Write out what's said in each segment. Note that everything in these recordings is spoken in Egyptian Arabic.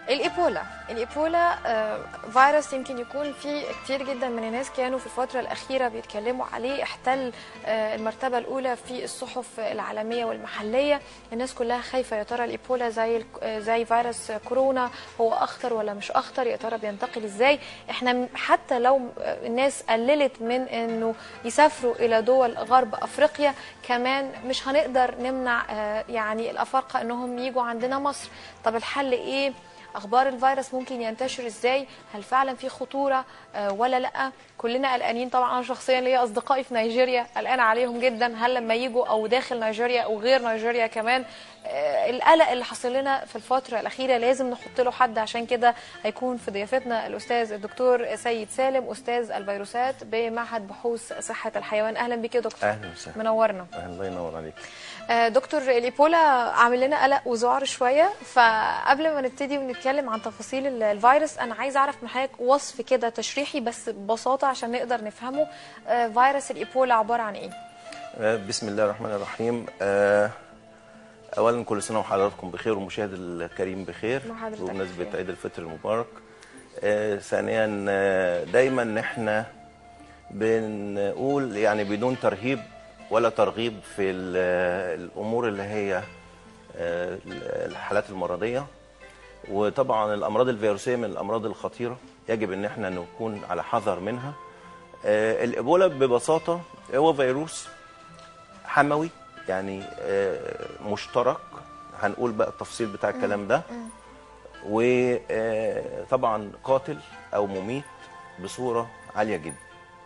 الايبولا الايبولا آه، فيروس يمكن يكون في كتير جدا من الناس كانوا في الفتره الاخيره بيتكلموا عليه احتل آه، المرتبه الاولى في الصحف العالميه والمحليه الناس كلها خايفه يا ترى الايبولا زي ال- آه، زي فيروس كورونا هو اخطر ولا مش اخطر يا ترى بينتقل ازاي احنا م- حتى لو آه، الناس قللت من انه يسافروا الى دول غرب افريقيا كمان مش هنقدر نمنع آه، يعني الافارقه انهم يجوا عندنا مصر طب الحل ايه اخبار الفيروس ممكن ينتشر ازاي هل فعلا في خطوره آه، ولا لا كلنا قلقانين طبعا انا شخصيا ليا اصدقائي في نيجيريا قلقانه عليهم جدا هل لما يجوا او داخل نيجيريا او غير نيجيريا كمان آه، القلق اللي حصل لنا في الفتره الاخيره لازم نحط له حد عشان كده هيكون في ضيافتنا الاستاذ الدكتور سيد سالم استاذ الفيروسات بمعهد بحوث صحه الحيوان اهلا بك يا دكتور اهلا وسهلا منورنا الله ينور عليك آه، دكتور الايبولا عامل لنا قلق وذعر شويه فقبل ما نبتدي ونتكلم عن تفاصيل ال- الفيروس انا عايز اعرف من حضرتك وصف كده تشريحي بس ببساطه عشان نقدر نفهمه آه، فيروس الايبولا عباره عن ايه آه، بسم الله الرحمن الرحيم آه، اولا كل سنه وحضراتكم بخير والمشاهد الكريم بخير وحضرتك بمناسبه بخير. عيد الفطر المبارك آه، ثانيا آه، دايما احنا بنقول يعني بدون ترهيب ولا ترغيب في ال- الامور اللي هي آه، الحالات المرضيه وطبعا الامراض الفيروسيه من الامراض الخطيره يجب ان احنا نكون على حذر منها آه، الايبولا ببساطه هو فيروس حموي يعني آه، مشترك هنقول بقى التفصيل بتاع الكلام ده وطبعا قاتل او مميت بصوره عاليه جدا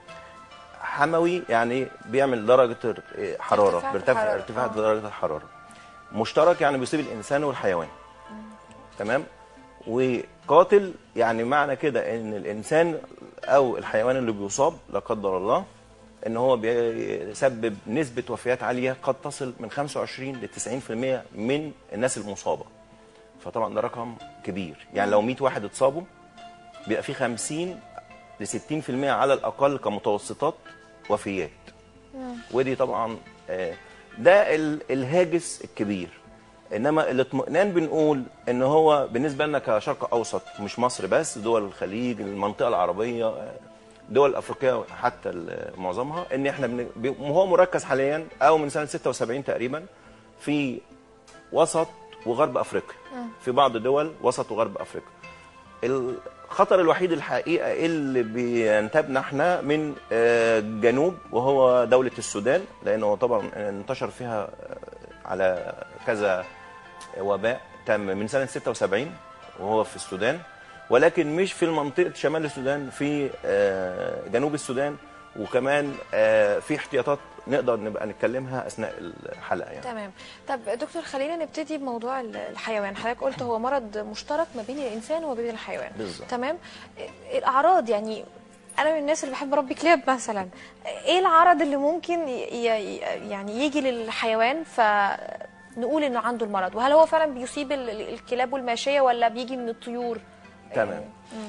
حموي يعني بيعمل درجه ار- حراره ارتفاع في بيرتفع الحرارة. ارتفاع آه. في درجه الحراره مشترك يعني بيصيب الانسان والحيوان تمام وقاتل يعني معنى كده ان الانسان او الحيوان اللي بيصاب لا قدر الله ان هو بيسبب نسبه وفيات عاليه قد تصل من 25 ل 90% من الناس المصابه فطبعا ده رقم كبير يعني لو 100 واحد اتصابوا بيبقى في 50 ل 60% على الاقل كمتوسطات وفيات ودي طبعا آه، ده ال- الهاجس الكبير انما الاطمئنان بنقول ان هو بالنسبه لنا كشرق اوسط مش مصر بس دول الخليج المنطقه العربيه آه، دول افريقيه حتى ال- معظمها ان احنا بن... بي- هو مركز حاليا او من سنه 76 تقريبا في وسط وغرب افريقيا في بعض دول وسط وغرب افريقيا الخطر الوحيد الحقيقه اللي بينتابنا احنا من آه، جنوب وهو دوله السودان لانه طبعا انتشر فيها آه، على كذا وباء تم من سنه 76 وهو في السودان ولكن مش في منطقه شمال السودان في آه، جنوب السودان وكمان آه، في احتياطات نقدر نبقى نتكلمها اثناء الحلقه يعني تمام طب دكتور خلينا نبتدي بموضوع ال- الحيوان حضرتك قلت هو مرض مشترك ما بين الانسان وما بين الحيوان بالظبط. تمام الاعراض يعني انا من الناس اللي بحب اربي كلاب مثلا ايه العرض اللي ممكن ي- ي- يعني يجي للحيوان فنقول انه عنده المرض وهل هو فعلا بيصيب ال- ال- الكلاب والماشيه ولا بيجي من الطيور تمام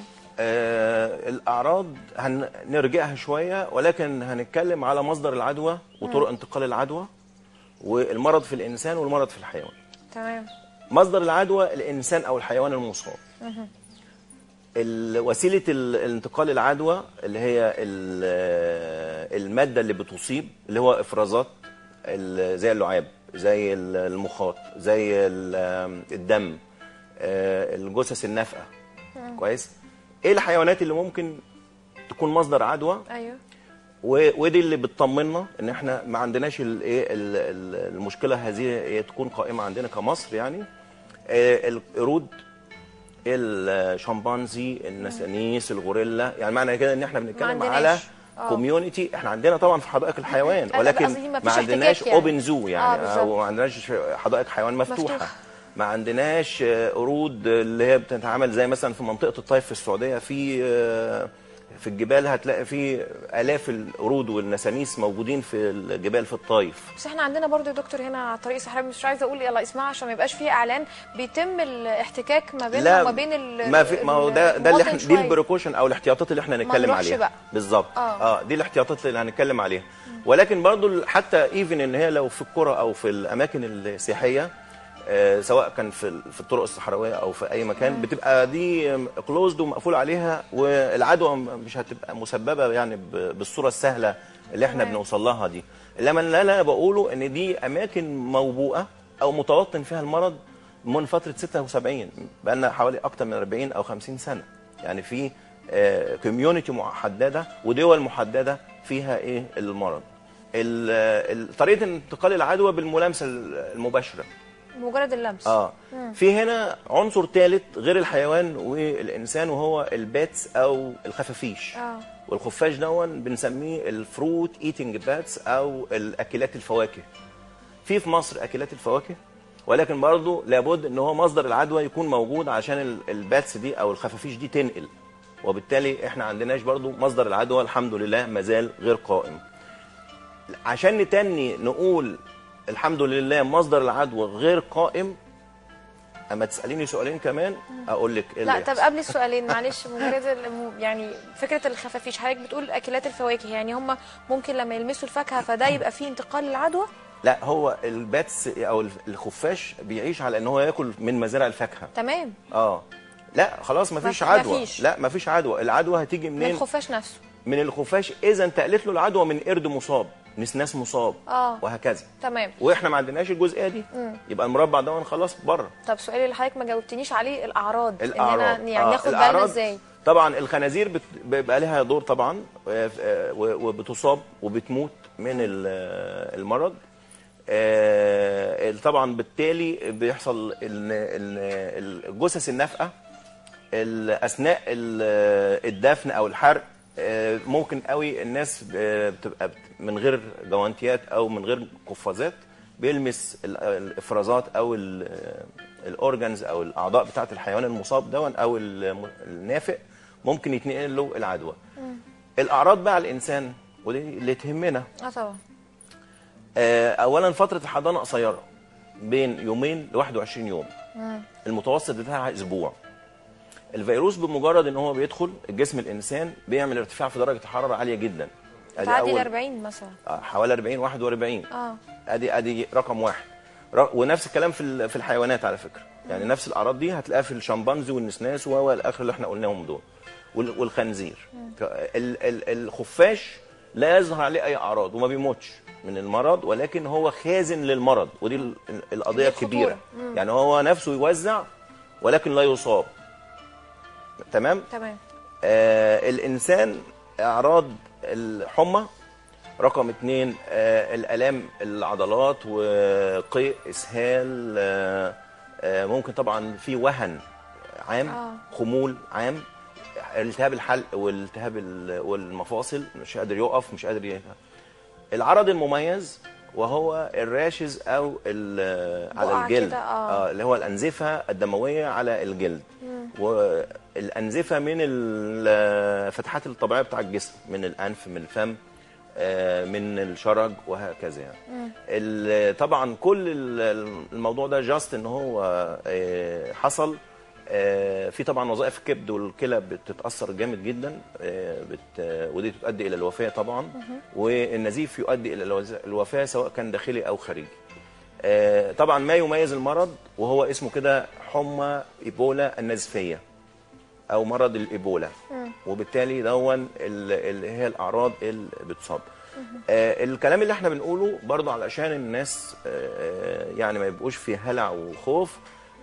آه الاعراض هنرجعها شويه ولكن هنتكلم على مصدر العدوى وطرق انتقال العدوى والمرض في الانسان والمرض في الحيوان تمام مصدر العدوى الانسان او الحيوان المصاب ال- وسيله ال- الانتقال العدوى اللي هي ال- الماده اللي بتصيب اللي هو افرازات ال- زي اللعاب زي ال- المخاط زي ال- الدم آه، الجثث النافقه كويس ايه الحيوانات اللي ممكن تكون مصدر عدوى ايوه و- ودي اللي بتطمنا ان احنا ما عندناش الايه المشكله هذه هي تكون قائمه عندنا كمصر يعني آه، القرود الشمبانزي النسانيس الغوريلا يعني معنى كده ان احنا بنتكلم عندناش. على آه. كوميونتي احنا عندنا طبعا في حدائق الحيوان أنا ولكن قصدي ما فيش ما عندناش احتكاك يعني. اوبن زو آه، يعني بالظبط. او ما عندناش حدائق حيوان مفتوحه مفتوحة. ما عندناش آه، قرود اللي هي بتتعامل زي مثلا في منطقه الطائف في السعوديه في آه، في الجبال هتلاقي في الاف القرود والنسانيس موجودين في الجبال في الطائف بس احنا عندنا برضو يا دكتور هنا على طريق الصحراء مش عايزه اقول يلا اسمها عشان ما يبقاش فيه اعلان بيتم الاحتكاك ما بيننا وما بين ال ما في ما هو ده ده اللي احنا دي المواطن شوية. البريكوشن او الاحتياطات اللي احنا هنتكلم نروحش عليها بقى. بالظبط آه. اه دي الاحتياطات اللي هنتكلم عليها ولكن برضو ال- حتى ايفن ان هي لو في القرى او في الاماكن السياحيه آه، سواء كان في ال- في الطرق الصحراويه او في اي مكان بتبقى دي كلوزد ومقفول عليها والعدوى م- مش هتبقى مسببه يعني ب- بالصوره السهله اللي احنا تمام. بنوصل لها دي انما اللي انا بقوله ان دي اماكن موبوءه او متوطن فيها المرض من فتره 76 بقى لنا حوالي اكتر من 40 او 50 سنه يعني في كوميونتي محدده ودول محدده فيها ايه المرض ال- ال- طريقه انتقال العدوى بالملامسه المباشره مجرد اللمس اه في هنا عنصر ثالث غير الحيوان والانسان وهو الباتس او الخفافيش اه والخفاش دون بنسميه الفروت ايتنج باتس او الاكلات الفواكه في في مصر اكلات الفواكه ولكن برضه لابد ان هو مصدر العدوى يكون موجود عشان ال- الباتس دي او الخفافيش دي تنقل وبالتالي احنا عندناش برضه مصدر العدوى الحمد لله مازال غير قائم عشان نتني نقول الحمد لله مصدر العدوى غير قائم اما تساليني سؤالين كمان اقول لك إيه لا اللي طب يحصل. قبل السؤالين معلش مجرد الم- يعني فكره الخفافيش حضرتك بتقول اكلات الفواكه يعني هم ممكن لما يلمسوا الفاكهه فده يبقى فيه انتقال للعدوى لا هو الباتس او الخفاش بيعيش على ان هو ياكل من مزارع الفاكهه تمام اه لا خلاص مفيش مف- عدوى مفيش. لا مفيش عدوى العدوى هتيجي من منين الخفاش نفسه من الخفاش اذا انتقلت له العدوى من قرد مصاب نسناس مصاب آه. وهكذا تمام واحنا ما عندناش الجزئيه دي يبقى المربع ده خلاص بره طب سؤالي اللي حضرتك ما جاوبتنيش عليه الاعراض الاعراض اننا يعني آه، ناخد بالنا الأعراض ازاي طبعا الخنازير بت- بيبقى لها دور طبعا آه، آه، و- وبتصاب وبتموت من ال- آه، المرض آه، طبعا بالتالي بيحصل ان إن الجثث النافقه ال- اثناء ال- الدفن او الحرق آه، ممكن قوي الناس آه، بتبقى بت- من غير جوانتيات او من غير قفازات بيلمس ال- الافرازات او الاورجنز او الاعضاء بتاعه الحيوان المصاب دون او الم- النافق ممكن يتنقل له العدوى الاعراض بقى على الانسان ودي اللي تهمنا اه طبعا آه، اولا فتره الحضانه قصيره بين يومين ل 21 يوم المتوسط بتاعها اسبوع الفيروس بمجرد ان هو بيدخل الجسم الانسان بيعمل ارتفاع في درجه الحراره عاليه جدا ادي تعدي ال اول 40 مثلا آه، حوالي 40 41 اه ادي ادي رقم واحد ر- ونفس الكلام في ال- في الحيوانات على فكره يعني نفس الاعراض دي هتلاقيها في الشمبانزي والنسناس و الاخر اللي احنا قلناهم دول وال- والخنزير ف- ال- ال- الخفاش لا يظهر عليه اي اعراض وما بيموتش من المرض ولكن هو خازن للمرض ودي ال- ال- القضيه دي الخطورة. الكبيره يعني هو نفسه يوزع ولكن لا يصاب تمام تمام آه الإنسان أعراض الحمى رقم اتنين آه الآلام العضلات وقيء إسهال آه آه ممكن طبعا في وهن عام آه. خمول عام التهاب الحلق والالتهاب ال- والمفاصل مش قادر يقف مش قادر ي... العرض المميز وهو الراشز او ال- على بقع الجلد كده، آه. اللي هو الانزفه الدمويه على الجلد والانزفه من الفتحات الطبيعيه بتاع الجسم من الانف من الفم آه، من الشرج وهكذا يعني ال- طبعا كل ال- الموضوع ده جاست ان هو آه، حصل آه، في طبعا وظائف الكبد والكلى بتتاثر جامد جدا آه، بت آه، ودي تؤدي الى الوفاه طبعا والنزيف يؤدي الى الوز- الوفاه سواء كان داخلي او خارجي آه، طبعا ما يميز المرض وهو اسمه كده حمى ايبولا النزفيه او مرض الايبولا وبالتالي دون ال- اللي هي الاعراض اللي بتصاب آه الكلام اللي احنا بنقوله برضو علشان الناس آه يعني ما يبقوش في هلع وخوف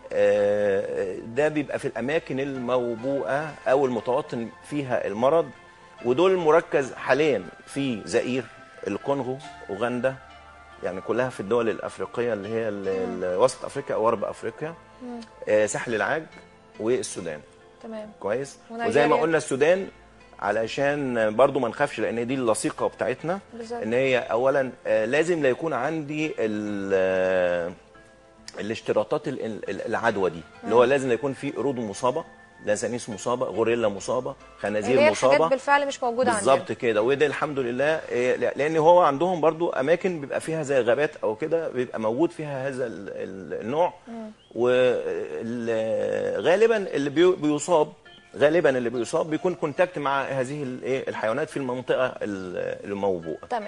آه ده بيبقى في الاماكن الموبوءه او المتوطن فيها المرض ودول مركز حاليا في زئير الكونغو اوغندا يعني كلها في الدول الافريقيه اللي هي ال- ال- وسط افريقيا او غرب افريقيا آه ساحل العاج والسودان تمام كويس ونيجيريا. وزي ما قلنا السودان علشان برضو ما نخافش لان دي اللصيقه بتاعتنا بالظبط. ان هي اولا آه، لازم لا يكون عندي ال- آه، الاشتراطات ال- ال- العدوى دي اللي هو لازم لا يكون في قرود مصابه لسانيس مصابه غوريلا مصابه اللي خنازير هي حاجات مصابه بالفعل مش موجوده عندنا بالظبط كده وده الحمد لله إيه، لا- لان هو عندهم برضو اماكن بيبقى فيها زي غابات او كده بيبقى موجود فيها هذا ال- ال- النوع وغالبا اللي بي- بيصاب غالبا اللي بيصاب بيكون كونتاكت مع هذه الايه الحيوانات في المنطقه ال- الموبوءه تمام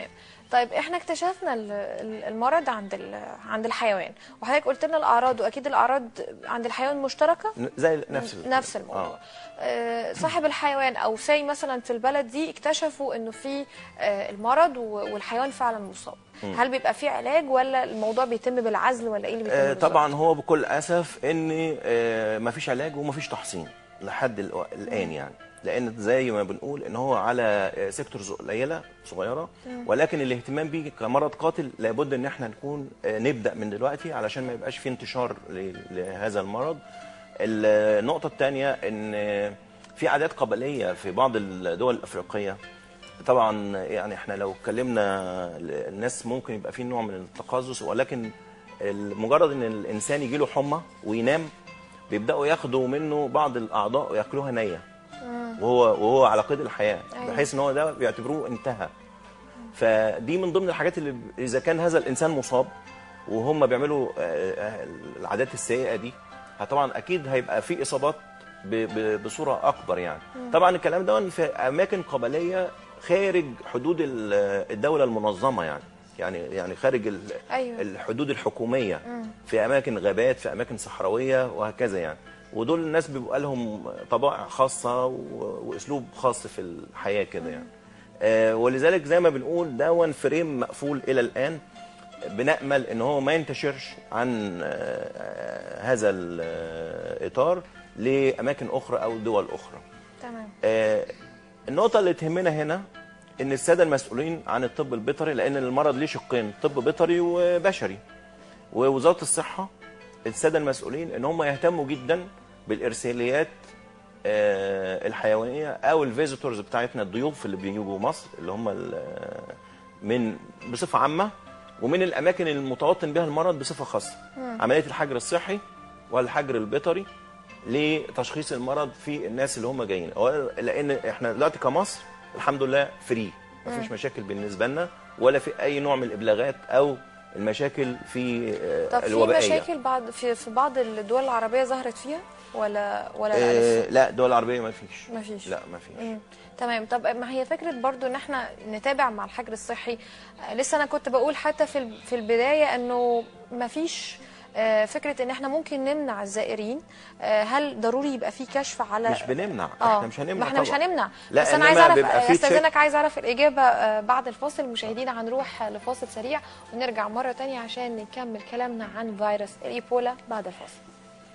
طيب احنا اكتشفنا ال- ال- المرض عند ال- عند الحيوان وحضرتك قلت لنا الاعراض واكيد الاعراض عند الحيوان مشتركه ن- زي نفس ال- نفس الموضوع آه. آه. صاحب الحيوان او سي مثلا في البلد دي اكتشفوا انه في آه المرض و- والحيوان فعلا مصاب هل بيبقى في علاج ولا الموضوع بيتم بالعزل ولا ايه اللي بيتم آه، بالظبط؟ طبعا هو بكل اسف ان آه، مفيش علاج ومفيش تحصين لحد الو- الان يعني لان زي ما بنقول ان هو على آه، سيكتورز قليله صغيره ولكن الاهتمام بيه كمرض قاتل لابد ان احنا نكون آه، نبدا من دلوقتي علشان ما يبقاش في انتشار ل- لهذا المرض النقطه الثانيه ان آه، في عادات قبليه في بعض الدول الافريقيه طبعا يعني احنا لو اتكلمنا الناس ممكن يبقى في نوع من التقزز ولكن مجرد ان الانسان يجي له حمى وينام بيبداوا ياخدوا منه بعض الاعضاء وياكلوها نيه وهو وهو على قيد الحياه أيوة. بحيث ان هو ده بيعتبروه انتهى فدي من ضمن الحاجات اللي اذا كان هذا الانسان مصاب وهم بيعملوا آه، آه، العادات السيئه دي طبعا اكيد هيبقى في اصابات ب- ب- بصوره اكبر يعني طبعا الكلام ده في اماكن قبليه خارج حدود ال- الدوله المنظمه يعني يعني يعني خارج ال- أيوة. الحدود الحكوميه في اماكن غابات في اماكن صحراويه وهكذا يعني ودول الناس بيبقى لهم طبائع خاصه و- واسلوب خاص في الحياه كده يعني آه، ولذلك زي ما بنقول دون فريم مقفول الى الان بنامل ان هو ما ينتشرش عن آه، آه، هذا الاطار لاماكن اخرى او دول اخرى تمام آه، النقطة اللي تهمنا هنا إن السادة المسؤولين عن الطب البيطري لأن المرض ليه شقين طب بيطري وبشري ووزارة الصحة السادة المسؤولين إن هم يهتموا جدا بالإرساليات آه، الحيوانية أو الفيزيتورز بتاعتنا الضيوف اللي بيجوا مصر اللي هم ال- من بصفة عامة ومن الأماكن المتوطن بها المرض بصفة خاصة عملية الحجر الصحي والحجر البيطري لتشخيص المرض في الناس اللي هم جايين أولا لان احنا دلوقتي كمصر الحمد لله فري مفيش مشاكل بالنسبه لنا ولا في اي نوع من الابلاغات او المشاكل في آه، طب في الوبائيه مشاكل بعض في في بعض الدول العربيه ظهرت فيها ولا ولا لا آه، لسه؟ لا الدول العربيه ما فيش ما فيش. لا ما فيش مم. تمام طب ما هي فكره برضو ان احنا نتابع مع الحجر الصحي آه، لسه انا كنت بقول حتى في ال- في البدايه انه ما فيش آه، فكره ان احنا ممكن نمنع الزائرين آه، هل ضروري يبقى في كشف على مش بنمنع اه احنا مش هنمنع ما احنا مش طبعاً. هنمنع لا بس انا إنما عايز اعرف بيبقى في استاذنك عايز اعرف الاجابه آه، بعد الفاصل مشاهدينا هنروح لفاصل سريع ونرجع مره تانية عشان نكمل كلامنا عن فيروس الايبولا بعد الفاصل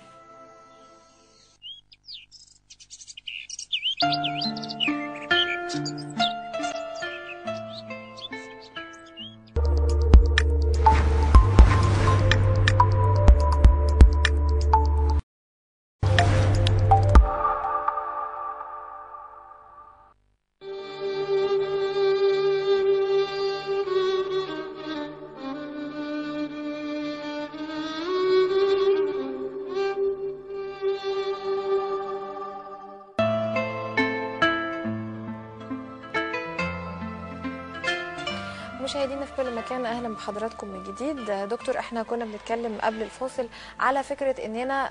مشاهدينا في كل مكان اهلا بحضراتكم من جديد دكتور احنا كنا بنتكلم قبل الفاصل على فكره اننا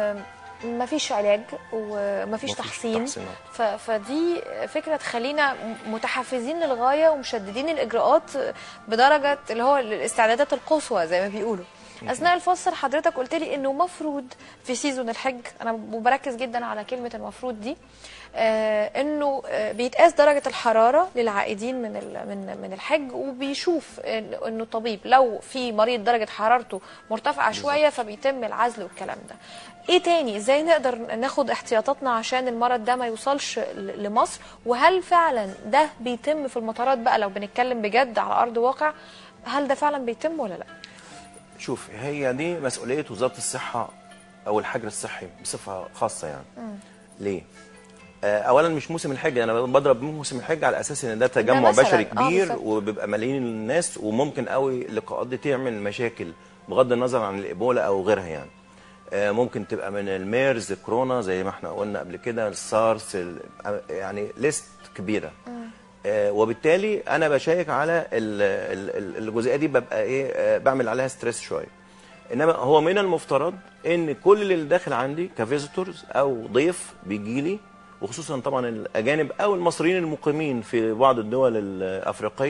ما فيش علاج ومفيش مفيش تحسين تحسين. ف- فدي فكره تخلينا متحفزين للغايه ومشددين الاجراءات بدرجه اللي هو الاستعدادات القصوى زي ما بيقولوا اثناء الفصل حضرتك قلت لي انه مفروض في سيزون الحج انا بركز جدا على كلمه المفروض دي آه انه آه بيتقاس درجه الحراره للعائدين من ال- من من الحج وبيشوف إن- انه الطبيب لو في مريض درجه حرارته مرتفعه شويه فبيتم العزل والكلام ده ايه تاني ازاي نقدر ناخد احتياطاتنا عشان المرض ده ما يوصلش ل- لمصر وهل فعلا ده بيتم في المطارات بقى لو بنتكلم بجد على ارض واقع هل ده فعلا بيتم ولا لا شوف هي دي مسؤوليه وزاره الصحه او الحجر الصحي بصفه خاصه يعني ليه آه، اولا مش موسم الحج انا بضرب موسم الحج على اساس ان ده تجمع مثلاً. بشري آه، كبير بالظبط. وبيبقى ملايين الناس وممكن قوي اللقاءات دي تعمل مشاكل بغض النظر عن الايبولا او غيرها يعني آه، ممكن تبقى من الميرز كورونا زي ما احنا قلنا قبل كده السارس ال- يعني ليست كبيره آه، وبالتالي انا بشيك على ال- ال- ال- الجزئيه دي ببقى ايه آه، بعمل عليها ستريس شويه انما هو من المفترض ان كل اللي داخل عندي كفيزيتورز او ضيف بيجي لي وخصوصا طبعا الاجانب او المصريين المقيمين في بعض الدول الافريقيه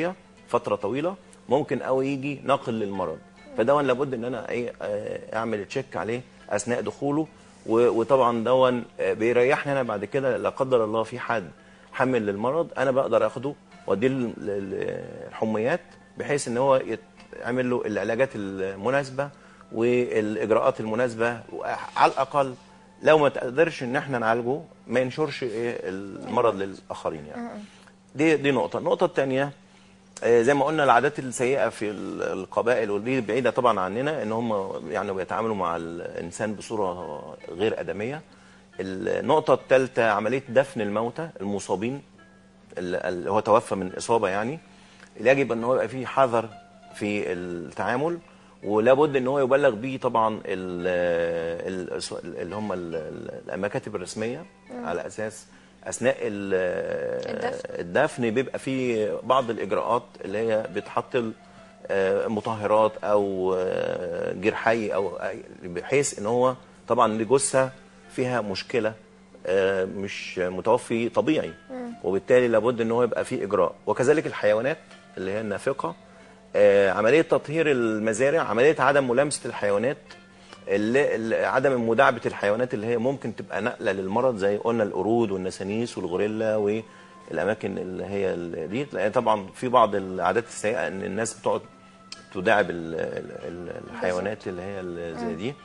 فتره طويله ممكن قوي يجي نقل للمرض فدون لابد ان انا ايه آه، اعمل تشيك عليه اثناء دخوله و- وطبعا دون آه، بيريحني انا بعد كده لا قدر الله في حد حمل للمرض انا بقدر اخده واديه لل- لل- الحميات بحيث ان هو يعمل له العلاجات المناسبه والاجراءات المناسبه على الاقل لو ما تقدرش ان احنا نعالجه ما ينشرش إيه المرض للاخرين يعني دي دي نقطه النقطه الثانيه زي ما قلنا العادات السيئه في ال- القبائل ودي بعيده طبعا عننا ان هم يعني بيتعاملوا مع الانسان بصوره غير ادميه النقطه الثالثه عمليه دفن الموتى المصابين اللي هو توفى من اصابه يعني يجب ان هو يبقى فيه حذر في التعامل ولابد ان هو يبلغ بيه طبعا ال- ال- اللي هم ال- ال- المكاتب الرسميه على اساس اثناء ال- الدفن. الدفن بيبقى فيه بعض الاجراءات اللي هي بتحط ال- آه، مطهرات او آه، جير حي او أي- بحيث ان هو طبعا الجثه فيها مشكله آه، مش متوفي طبيعي وبالتالي لابد ان هو يبقى فيه اجراء وكذلك الحيوانات اللي هي النافقه آه، عمليه تطهير المزارع عمليه عدم ملامسه الحيوانات اللي اللي- عدم مداعبه الحيوانات اللي هي ممكن تبقى نقله للمرض زي قلنا القرود والنسانيس والغوريلا والاماكن اللي هي ال- دي لان طبعا في بعض العادات السيئه ان الناس بتقعد تداعب ال- ال- ال- الحيوانات اللي هي اللي زي دي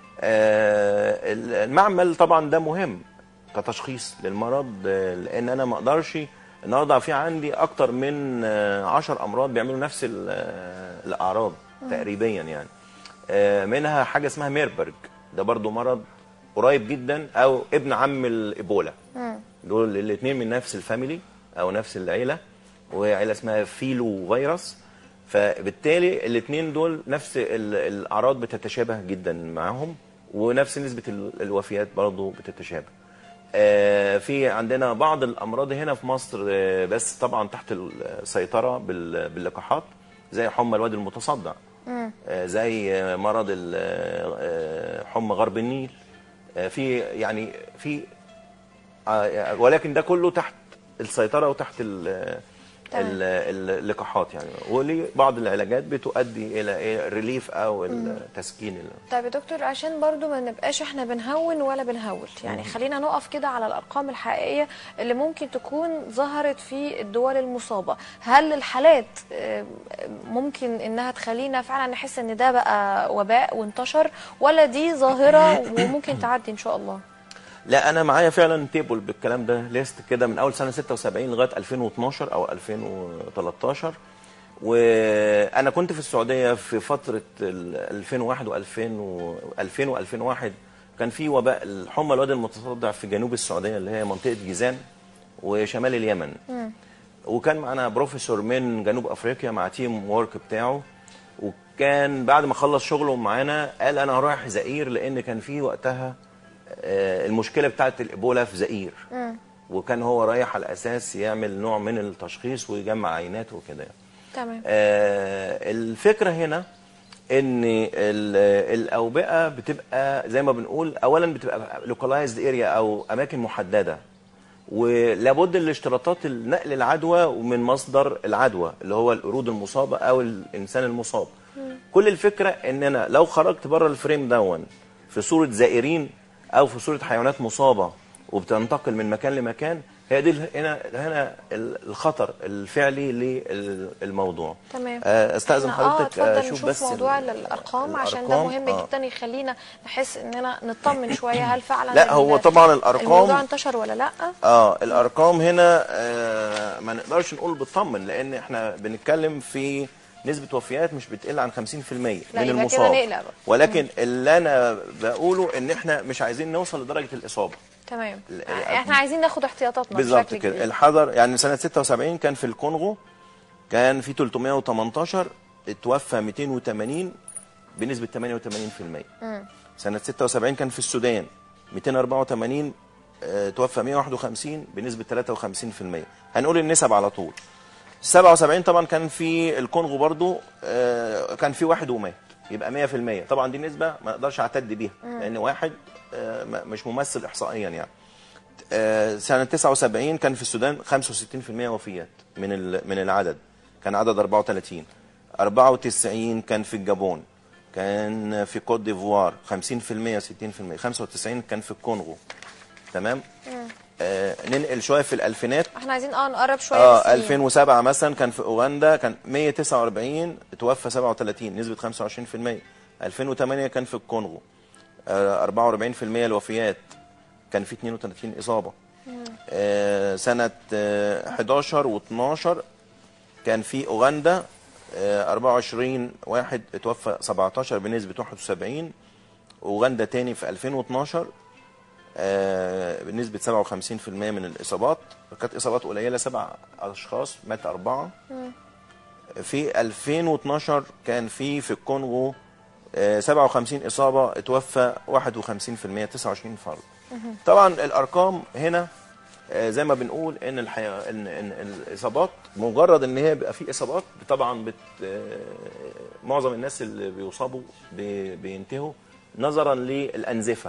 آه، المعمل طبعا ده مهم كتشخيص للمرض آه، لان انا ما اقدرش النهارده في عندي اكتر من آه، عشر امراض بيعملوا نفس ال- آه، الاعراض تقريبا يعني آه، منها حاجه اسمها ميربرج ده برضو مرض قريب جدا او ابن عم الايبولا دول الاثنين من نفس الفاميلي او نفس العيله وعيله اسمها فيلو فيروس فبالتالي الاثنين دول نفس ال- الاعراض بتتشابه جدا معاهم ونفس نسبه ال- الوفيات برضو بتتشابه آه، في عندنا بعض الامراض هنا في مصر آه، بس طبعا تحت السيطره بال- باللقاحات زي حمى الوادي المتصدع آه، زي آه، مرض ال- آه، حمى غرب النيل آه، في يعني في آه، ولكن ده كله تحت السيطره وتحت ال- تمام. ال- ال- اللقاحات يعني وليه بعض العلاجات بتؤدي الى ايه الريليف او التسكين ال- طيب يا دكتور عشان برضو ما نبقاش احنا بنهون ولا بنهول يعني خلينا نقف كده على الارقام الحقيقيه اللي ممكن تكون ظهرت في الدول المصابه هل الحالات آه، ممكن انها تخلينا فعلا نحس ان ده بقى وباء وانتشر ولا دي ظاهره وممكن تعدي ان شاء الله لا انا معايا فعلا تيبل بالكلام ده ليست كده من اول سنه 76 لغايه 2012 او 2013 وانا كنت في السعوديه في فتره ال 2001 و2000 2000 و2001 كان في وباء الحمى الوادي المتصدع في جنوب السعوديه اللي هي منطقه جيزان وشمال اليمن وكان معانا بروفيسور من جنوب افريقيا مع تيم وورك بتاعه وكان بعد ما خلص شغله معانا قال انا رايح زئير لان كان في وقتها آه، المشكله بتاعت الايبولا في زئير وكان هو رايح على اساس يعمل نوع من التشخيص ويجمع عينات وكده يعني. تمام آه، الفكره هنا ان ال- الاوبئه بتبقى زي ما بنقول اولا بتبقى لوكالايزد اريا او اماكن محدده ولابد الاشتراطات نقل العدوى من مصدر العدوى اللي هو القرود المصابه او الانسان المصاب كل الفكره ان انا لو خرجت بره الفريم دون في صوره زائرين او في صوره حيوانات مصابه وبتنتقل من مكان لمكان هي دي ال- هنا هنا ال- الخطر الفعلي للموضوع تمام آه، استاذن إحنا اه حضرتك اتفضل اشوف نشوف بس موضوع ال- الارقام عشان ده الأرقام. مهم آه. جدا يخلينا نحس اننا نطمن شويه هل فعلا لا ال- هو طبعا الارقام الموضوع انتشر ولا لا اه الارقام هنا آه ما نقدرش نقول بتطمن لان احنا بنتكلم في نسبه وفيات مش بتقل عن 50% من يبقى كده المصاب نقلق بقى. ولكن اللي انا بقوله ان احنا مش عايزين نوصل لدرجه الاصابه تمام ال- احنا عايزين ناخد احتياطاتنا بالظبط بشكل كده كبير. الحذر يعني سنه 76 كان في الكونغو كان في 318 اتوفى 280 بنسبه 88% سنه 76 كان في السودان 284 آه، توفى 151 بنسبه 53% هنقول النسب على طول 77 طبعا كان في الكونغو برضو آه، كان في واحد ومات يبقى 100% طبعا دي نسبه ما اقدرش اعتد بيها لان واحد آه، ما- مش ممثل احصائيا يعني آه، سنه 79 كان في السودان 65% وفيات من ال- من العدد كان عدد 34 94 كان في الجابون كان في كوت ديفوار 50% 60% 95 كان في الكونغو تمام آه ننقل شويه في الالفينات احنا عايزين اه نقرب شويه اه بالسنين. 2007 مثلا كان في اوغندا كان 149 توفى 37 نسبه 25% 2008 كان في الكونغو آه 44% الوفيات كان في 32 اصابه آه سنه آه 11 و12 كان في اوغندا آه 24 واحد اتوفى 17 بنسبه 71 اوغندا تاني في 2012 آه، بنسبة 57% من الإصابات كانت إصابات قليلة سبع أشخاص مات أربعة في 2012 كان في في الكونغو آه، 57 إصابة اتوفى 51% 29 فرد طبعا الأرقام هنا آه، زي ما بنقول ان الحي... ان ان الاصابات مجرد ان هي بيبقى في اصابات طبعا بت... آه، معظم الناس اللي بيصابوا بي... بينتهوا نظرا للانزفه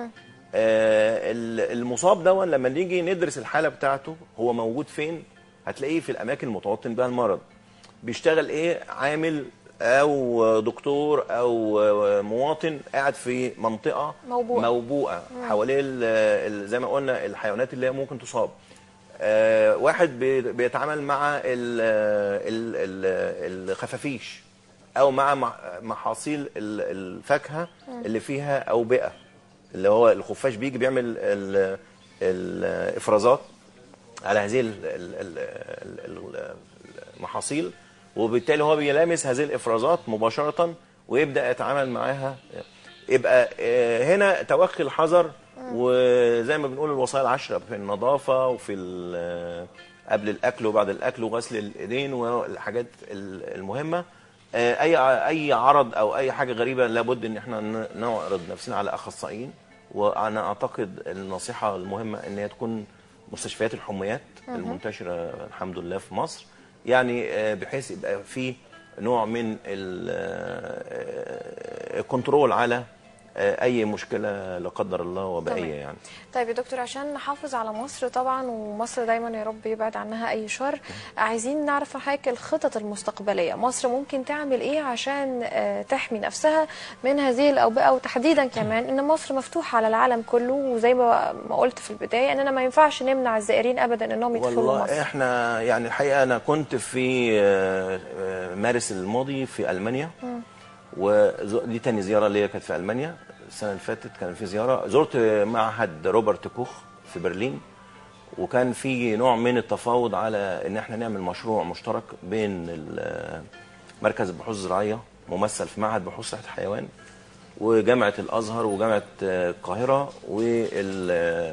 آه، ال- المصاب ده لما نيجي ندرس الحاله بتاعته هو موجود فين هتلاقيه في الاماكن المتوطن بها المرض بيشتغل ايه عامل او دكتور او مواطن قاعد في منطقه موبوءة. موبوءه حواليه ال- ال- زي ما قلنا الحيوانات اللي هي ممكن تصاب آه، واحد بي- بيتعامل مع ال- ال- ال- الخفافيش او مع مع- محاصيل ال- الفاكهه اللي فيها اوبئه اللي هو الخفاش بيجي بيعمل ال- الافرازات على هذه ال- ال- ال- ال- المحاصيل وبالتالي هو بيلامس هذه الافرازات مباشره ويبدا يتعامل معاها يبقى آه، هنا توخي الحذر وزي ما بنقول الوصايا العشره في النظافه وفي ال- قبل الاكل وبعد الاكل وغسل الايدين والحاجات ال- المهمه آه، اي اي عرض او اي حاجه غريبه لابد ان احنا ن- نعرض نفسنا على اخصائيين وانا اعتقد النصيحه المهمه ان هي تكون مستشفيات الحميات المنتشره الحمد لله في مصر يعني آه، بحيث يبقى في نوع من ال- آه، الكنترول على آه، اي مشكله لا قدر الله وبائيه تمام. يعني طيب يا دكتور عشان نحافظ على مصر طبعا ومصر دايما يا رب يبعد عنها اي شر عايزين نعرف من حضرتك الخطط المستقبليه مصر ممكن تعمل ايه عشان آه، تحمي نفسها من هذه الاوبئه وتحديدا كمان ان مصر مفتوحه على العالم كله وزي ما ما قلت في البدايه اننا ما ينفعش نمنع الزائرين ابدا انهم يدخلوا والله مصر احنا يعني الحقيقه انا كنت في آه، آه، مارس الماضي في المانيا ودي تاني زياره ليا كانت في المانيا السنه اللي فاتت كان في زياره زرت معهد روبرت كوخ في برلين وكان في نوع من التفاوض على ان احنا نعمل مشروع مشترك بين ال- مركز البحوث الزراعيه ممثل في معهد بحوث صحه الحيوان وجامعه الازهر وجامعه آه، القاهره وال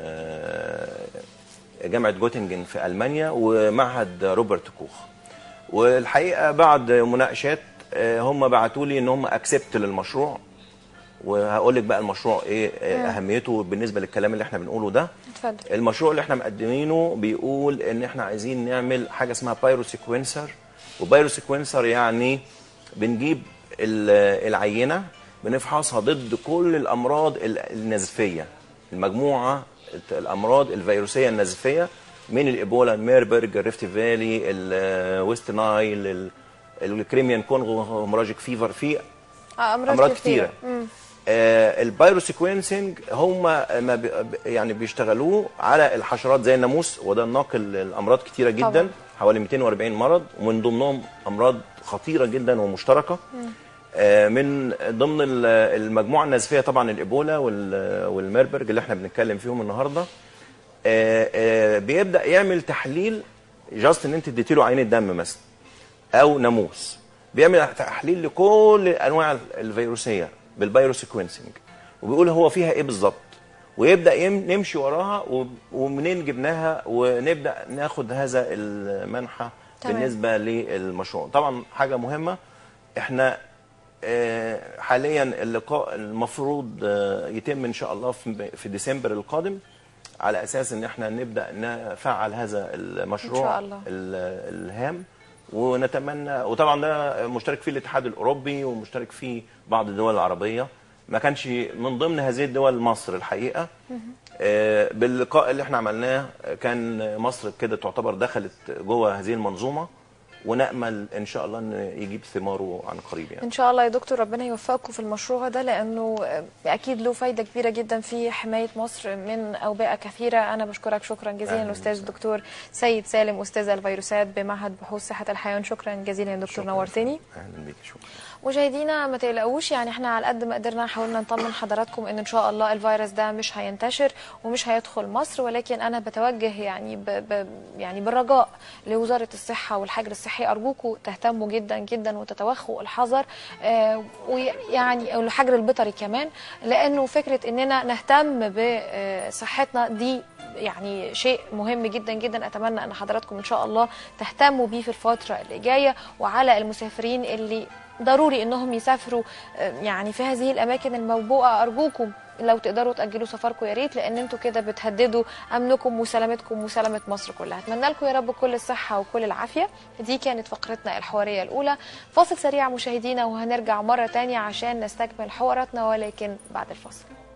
آه، جامعه جوتنجن في المانيا ومعهد روبرت كوخ والحقيقه بعد مناقشات آه، هم بعتوا لي ان هم اكسبت للمشروع وهقول لك بقى المشروع ايه آه، اهميته بالنسبه للكلام اللي احنا بنقوله ده اتفضل المشروع اللي احنا مقدمينه بيقول ان احنا عايزين نعمل حاجه اسمها بايرو سيكونسر وبايرو سيكونسر يعني بنجيب ال- العينه بنفحصها ضد كل الامراض ال- النزفيه المجموعه الامراض الفيروسيه النزفيه من الايبولا الميربرج الريفت فالي الويست نايل ال- الكريميان كونغو هيموراجيك فيفر في آه، امراض, امراض كتيره, كتيره آه البايرو سيكونسنج هم ما بي يعني بيشتغلوا على الحشرات زي الناموس وده ناقل الامراض كتيره جدا طبعا. حوالي 240 مرض ومن ضمنهم امراض خطيره جدا ومشتركه آه من ضمن ال- المجموعه النزفيه طبعا الايبولا وال- والميربرج اللي احنا بنتكلم فيهم النهارده آه آه بيبدا يعمل تحليل جاست ان انت اديتي له عينه دم مثلا او ناموس بيعمل تحليل لكل الانواع الفيروسيه بالبايرو سيكونسنج وبيقول هو فيها ايه بالظبط ويبدا يم- نمشي وراها و- ومنين جبناها ونبدا ناخد هذا المنحى تمام. بالنسبه للمشروع طبعا حاجه مهمه احنا آه، حاليا اللقاء المفروض آه، يتم ان شاء الله في في ديسمبر القادم على اساس ان احنا نبدا نفعل هذا المشروع إن شاء الله. ال- الهام ونتمنى وطبعا ده مشترك فيه الاتحاد الاوروبي ومشترك فيه بعض الدول العربيه ما كانش من ضمن هذه الدول مصر الحقيقه آه، باللقاء اللي احنا عملناه كان مصر كده تعتبر دخلت جوه هذه المنظومه ونامل ان شاء الله ان يجيب ثماره عن قريب يعني ان شاء الله يا دكتور ربنا يوفقكم في المشروع ده لانه اكيد له فايده كبيره جدا في حمايه مصر من اوبئه كثيره انا بشكرك شكرا جزيلا أهلاً الاستاذ وسهلاً. الدكتور سيد سالم استاذ الفيروسات بمعهد بحوث صحه الحيوان شكرا جزيلا يا دكتور شكراً. نورتني اهلا بيك شكرا مشاهدينا ما تقلقوش يعني احنا على قد ما قدرنا حاولنا نطمن حضراتكم ان ان شاء الله الفيروس ده مش هينتشر ومش هيدخل مصر ولكن انا بتوجه يعني ب ب يعني بالرجاء لوزاره الصحه والحجر الصحي ارجوكم تهتموا جدا جدا وتتوخوا الحذر آه ويعني او الحجر البيطري كمان لانه فكره اننا نهتم بصحتنا دي يعني شيء مهم جدا جدا اتمنى ان حضراتكم ان شاء الله تهتموا بيه في الفتره اللي جايه وعلى المسافرين اللي ضروري انهم يسافروا آه، يعني في هذه الاماكن الموبوءه ارجوكم لو تقدروا تاجلوا سفركم يا ريت لان انتوا كده بتهددوا امنكم وسلامتكم وسلامه مصر كلها اتمنى لكم يا رب كل الصحه وكل العافيه دي كانت فقرتنا الحواريه الاولى فاصل سريع مشاهدينا وهنرجع مره تانية عشان نستكمل حواراتنا ولكن بعد الفاصل